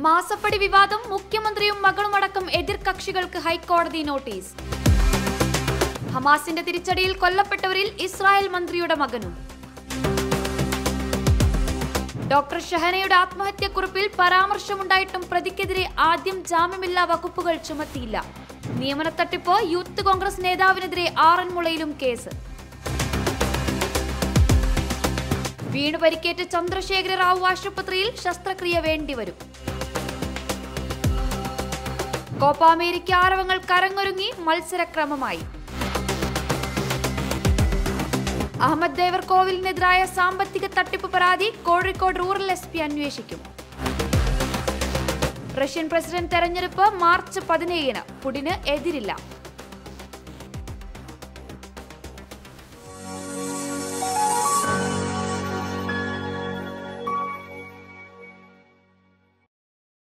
മാസപ്പടി വിവാദം മുഖ്യമന്ത്രിയും മകളുമടക്കം എതിർകക്ഷികൾക്ക് ഹൈക്കോടതി നോട്ടീസ് ഹമാസിന്റെ തിരിച്ചടിയിൽ കൊല്ലപ്പെട്ടവരിൽ ഇസ്രായേൽ മന്ത്രിയുടെ മകനും ഡോക്ടർ ഷഹനയുടെ ആത്മഹത്യക്കുറിപ്പിൽ പരാമർശമുണ്ടായിട്ടും പ്രതിക്കെതിരെ ആദ്യം ജാമ്യമില്ലാ വകുപ്പുകൾ ചുമത്തിയില്ല നിയമന തട്ടിപ്പ് യൂത്ത് കോൺഗ്രസ് നേതാവിനെതിരെ ആറന്മുളയിലും കേസ് വീണു പരിക്കേറ്റ ചന്ദ്രശേഖര റാവു ആശുപത്രിയിൽ ശസ്ത്രക്രിയ വേണ്ടിവരും കോപ്പ അമേരിക്ക ആരവങ്ങൾ കരങ്ങൊരുങ്ങി മത്സരക്രമമായി അഹമ്മദ് ദേവർ കോവിലിനെതിരായ സാമ്പത്തിക തട്ടിപ്പ് പരാതി കോഴിക്കോട് റൂറൽ എസ് പി അന്വേഷിക്കും റഷ്യൻ പ്രസിഡന്റ് തെരഞ്ഞെടുപ്പ് മാർച്ച് പതിനേഴിന് പുടിന് എതിരില്ല